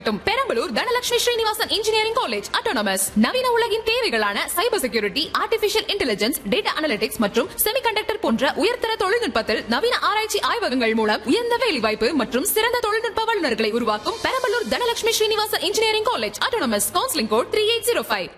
மற்றும் Perambalur Dhanalakshmi Srinivasan engineering college autonomous நவீன உலகின் தேவைகளான cyber security artificial intelligence data analytics மற்றும் செமிகண்டக்டர் போன்ற உயர்தர தொழில்நுட்பத்தில் நவீன ஆராய்ச்சி ஆய்வகங்கள் மூலம் உயர்ந்த வேலைவாய்ப்பு மற்றும் சிறந்த தொழில்நுட்ப வல்லுநர்களை உருவாக்கும் Perambalur Dhanalakshmi Srinivasan engineering college autonomous counselling code three eight zero five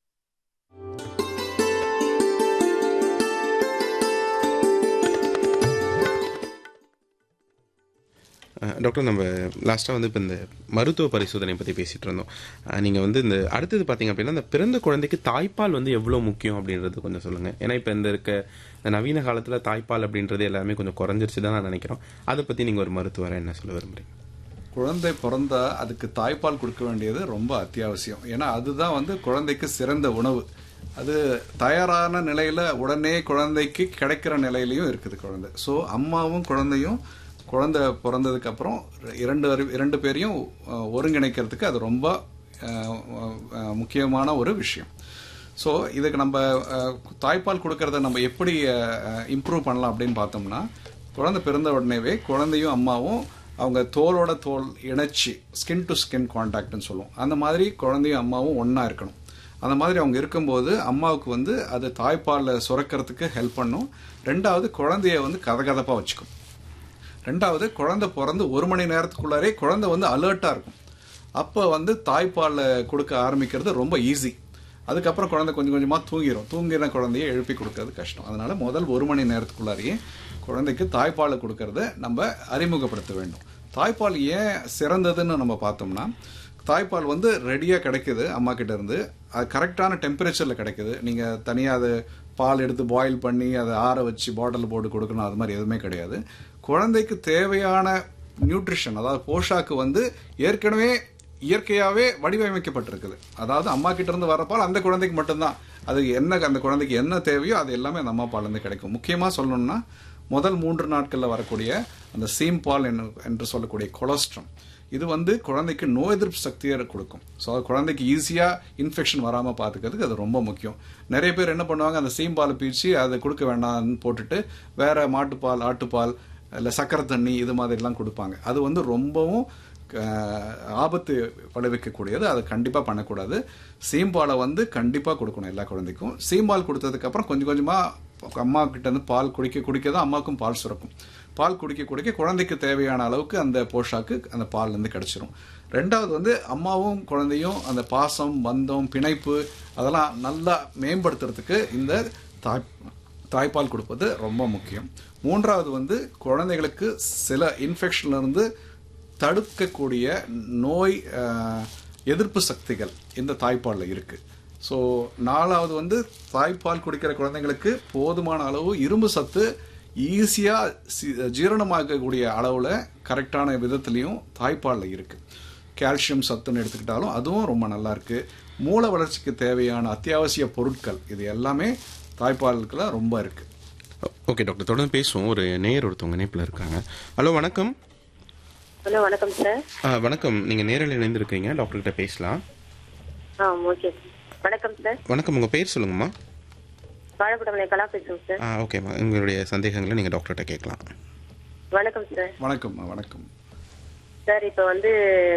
uh doctor நம்ம லாஸ்ட்டாக வந்து இப்போ இந்த மருத்துவ பரிசோதனை பற்றி பேசிகிட்டு இருந்தோம் நீங்கள் வந்து இந்த அடுத்தது பார்த்தீங்க அப்படின்னா இந்த பிறந்த குழந்தைக்கு தாய்ப்பால் வந்து எவ்வளோ முக்கியம் அப்படின்றது கொஞ்சம் சொல்லுங்கள் ஏன்னா இப்போ இந்த இருக்க இந்த நவீன காலத்தில் தாய்ப்பால் அப்படின்றது எல்லாமே கொஞ்சம் குறைஞ்சிருச்சு தான் நான் நினைக்கிறோம் அதை பற்றி நீங்கள் ஒரு மருத்துவரை என்ன சொல்ல விரும்புறீங்க குழந்தை பிறந்தா அதுக்கு தாய்ப்பால் கொடுக்க வேண்டியது ரொம்ப அத்தியாவசியம் ஏன்னா அதுதான் வந்து குழந்தைக்கு சிறந்த உணவு அது தயாரான நிலையில உடனே குழந்தைக்கு கிடைக்கிற நிலையிலையும் இருக்குது குழந்தை ஸோ அம்மாவும் குழந்தையும் குழந்தை பிறந்ததுக்கு அப்புறம் இரண்டு அறி- இரண்டு பேரையும் அஹ், ஒருங்கிணைக்கிறதுக்கு அது ரொம்ப அஹ், அஹ், முக்கியமான ஒரு விஷயம் ஸோ இதுக்கு நம்ம அஹ், தாய்ப்பால் கொடுக்கறத நம்ம எப்படி இம்ப்ரூவ் பண்ணலாம் அப்படின்னு பார்த்தோம்னா குழந்தை பிறந்த உடனேவே குழந்தையும் அம்மாவும் அவங்க தோலோட தோல் இணைச்சி ஸ்கின் டு ஸ்கின் கான்டாக்ட்னு சொல்லுவோம் அந்த மாதிரி குழந்தையும் அம்மாவும் ஒன்றா இருக்கணும் அந்த மாதிரி அவங்க இருக்கும்போது அம்மாவுக்கு வந்து அது தாய்ப்பாலில் சுரக்கிறதுக்கு ஹெல்ப் பண்ணும் ரெண்டாவது குழந்தைய வந்து கதகதப்பாக வச்சுக்கும் ரெண்டாவது குழந்தை பிறந்து ஒரு மணி நேரத்துக்குள்ளாரே குழந்தை வந்து அலர்ட்டாக இருக்கும் அப்போ வந்து தாய்ப்பாலில் கொடுக்க ஆரம்பிக்கிறது ரொம்ப ஈஸி அதுக்கப்புறம் குழந்தை கொஞ்சம் கொஞ்சமாக தூங்கிடும் தூங்கின குழந்தைய எழுப்பி கொடுக்கறது கஷ்டம் அதனால முதல் ஒரு மணி நேரத்துக்குள்ளாரையே குழந்தைக்கு தாய்ப்பாலை கொடுக்கறத நம்ம அறிமுகப்படுத்த வேண்டும் தாய்ப்பால் ஏன் சிறந்ததுன்னு நம்ம பார்த்தோம்னா தாய்ப்பால் வந்து ரெடியாக கிடைக்குது அம்மா கிட்ட இருந்து அது கரெக்டான டெம்பரேச்சரில் கிடைக்குது நீங்கள் தனியாக அது பால் எடுத்து பாயில் பண்ணி அதை ஆற வச்சு பாட்டில் போட்டு கொடுக்கணும் அது மாதிரி எதுவுமே கிடையாது குழந்தைக்கு தேவையான நியூட்ரிஷன் அதாவது போஷாக்கு வந்து ஏற்கனவே இயற்கையாகவே வடிவமைக்கப்பட்டிருக்குது அதாவது அம்மா கிட்ட இருந்து வர பால் அந்த குழந்தைக்கு மட்டும்தான் அது என்ன அந்த குழந்தைக்கு என்ன தேவையோ அது எல்லாமே அந்த அம்மா பால்லேருந்து கிடைக்கும் முக்கியமாக சொல்லணும்னா முதல் மூன்று நாட்களில் வரக்கூடிய அந்த சீம் பால் என்று- என்று சொல்லக்கூடிய கொலஸ்ட்ரம் இது வந்து குழந்தைக்கு நோய் எதிர்ப்பு சக்தியை கொடுக்கும் ஸோ குழந்தைக்கு ஈஸியாக இன்ஃபெக்ஷன் வராமல் பார்த்துக்கிறதுக்கு அது ரொம்ப முக்கியம் நிறைய பேர் என்ன பண்ணுவாங்க அந்த சீம்பாலை பீச்சு அதை கொடுக்க வேண்டாம்னு போட்டுட்டு வேற மாட்டுப்பால் ஆட்டுப்பால் இல்லை சக்கரை தண்ணி இது மாதிரிலாம் கொடுப்பாங்க அது வந்து ரொம்பவும் அஹ், ஆபத்து விளைவிக்கக்கூடியது அதை கண்டிப்பாக பண்ணக்கூடாது சீம்பாலை வந்து கண்டிப்பாக கொடுக்கணும் எல்லா குழந்தைக்கும் சீம்பால் கொடுத்ததுக்கப்புறம் கொஞ்சம் கொஞ்சமாக அம்மா கிட்ட இருந்து பால் குடிக்க குடிக்க தான் அம்மாவுக்கும் பால் சுரக்கும் பால் குடிக்க குடிக்க குழந்தைக்கு தேவையான அளவுக்கு அந்த போஷாக்கு அந்த பால்லேருந்து கிடைச்சிரும் ரெண்டாவது வந்து அம்மாவும் குழந்தையும் அந்த பாசம் பந்தம் பிணைப்பு அதெல்லாம் நல்லா மேம்படுத்துறதுக்கு இந்த தாய் தாய்ப்பால் கொடுப்பது ரொம்ப முக்கியம் மூன்றாவது வந்து குழந்தைகளுக்கு சில இன்ஃபெக்ஷன்ல இருந்து தடுக்கக்கூடிய நோய் அஹ், எதிர்ப்பு சக்திகள் இந்த தாய்ப்பாலில் இருக்கு ஸோ நாலாவது வந்து தாய்ப்பால் குடிக்கிற குழந்தைங்களுக்கு போதுமான அளவு இரும்பு சத்து ஈஸியாக ஜீரணமாகக்கூடிய அளவில் கரெக்டான விதத்துலையும் தாய்ப்பாலில் இருக்கு கால்சியம் சத்துன்னு எடுத்துக்கிட்டாலும் அதுவும் ரொம்ப நல்லா இருக்கு மூளை வளர்ச்சிக்கு தேவையான அத்தியாவசிய பொருட்கள் இது எல்லாமே தாய்ப்பாலுக்குள்ள ரொம்ப இருக்கு ஓகே டாக்டர் தொடர்ந்து பேசுவோம் ஒரு நேயர் ஒருத்தவங்க இணைப்பில் இருக்காங்க ஹலோ வணக்கம் ஹலோ வணக்கம் சார் ஆ, வணக்கம் நீங்கள் நேரில் இணைந்திருக்கீங்க டாக்டர் கிட்ட பேசலாம் ஆ ஓகே வணக்கம் சார் வணக்கம் உங்கள் பேர் சொல்லுங்கம்மா வாழைப்படமலை கலா பேசுறேன் சார் ஆ ஓகேம்மா உங்களுடைய சந்தேகங்களை நீங்கள் டாக்டர்கிட்ட கேட்கலாம் வணக்கம் சார் வணக்கம் வணக்கம் சார் இப்போ வந்து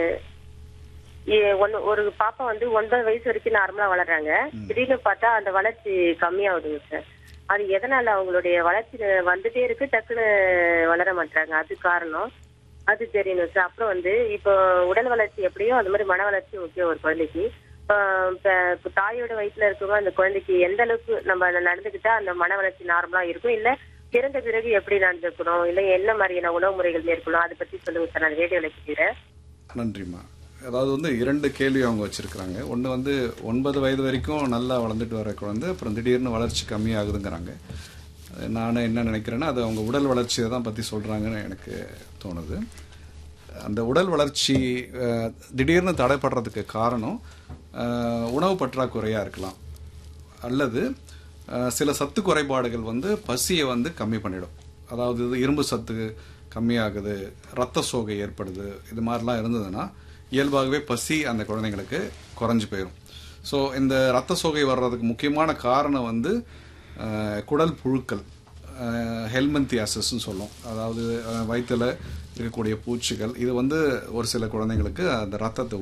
இ- ஒன்னு ஒரு பாப்பா வந்து ஒன்பது வயசு வரைக்கும் நார்மலா வளர்றாங்க திடீர்னு பார்த்தா அந்த வளர்ச்சி கம்மியாகுதுங்க சார் அது எதனால அவங்களுடைய வளர்ச்சி வந்துட்டே இருக்கு டக்குன்னு வளர மாட்டாங்க அது காரணம் அது தெரியணும் சார் அப்புறம் வந்து இப்போ உடல் வளர்ச்சி எப்படியோ அது மாதிரி மன வளர்ச்சி முக்கியம் ஒரு குழந்தைக்கு இப்போ இப்ப- இப்ப தாயோட வயிற்றுல இருக்கவங்க அந்த குழந்தைக்கு எந்த அளவுக்கு நம்ம நடந்துக்கிட்டா அந்த மன வளர்ச்சி நார்மலா இருக்கும் இல்ல பிறந்த பிறகு எப்படி நடந்துக்கணும் இல்ல என்ன மாதிரியான உணவு முறைகள் மேற்கொள்ளும் அதை பத்தி சொல்லுங்க சார் நான் ரேடியோல கேட்கிறேன் நன்றிம்மா அதாவது வந்து இரண்டு கேள்வி அவங்க வச்சிருக்கிறாங்க ஒன்று வந்து ஒன்பது வயது வரைக்கும் நல்லா வளர்ந்துட்டு வர குழந்தை அப்புறம் திடீர்னு வளர்ச்சி கம்மியாகுதுங்கிறாங்க நான் என்ன நினைக்கிறேன்னா அது அவங்க உடல் வளர்ச்சியை தான் பற்றி சொல்கிறாங்கன்னு எனக்கு தோணுது அந்த உடல் வளர்ச்சி அஹ், திடீர்னு தடைப்படுறதுக்கு காரணம் அஹ், உணவு பற்றாக்குறையாக இருக்கலாம் அல்லது அஹ், சில சத்து குறைபாடுகள் வந்து பசியை வந்து கம்மி பண்ணிடும் அதாவது இது இரும்பு சத்து கம்மியாகுது ரத்த சோகை ஏற்படுது இது மாதிரிலாம் இருந்ததுன்னா இயல்பாகவே பசி அந்த குழந்தைங்களுக்கு குறைஞ்சு போயிடும் ஸோ இந்த ரத்த சோகை வர்றதுக்கு முக்கியமான காரணம் வந்து அஹ், குடல் புழுக்கள் ஹெல்மந்தியாசஸ்ன்னு சொல்லும் அதாவது அஹ், வயித்துல இருக்கக்கூடிய பூச்சிகள் இது வந்து ஒரு சில குழந்தைங்களுக்கு அந்த ரத்தத்தை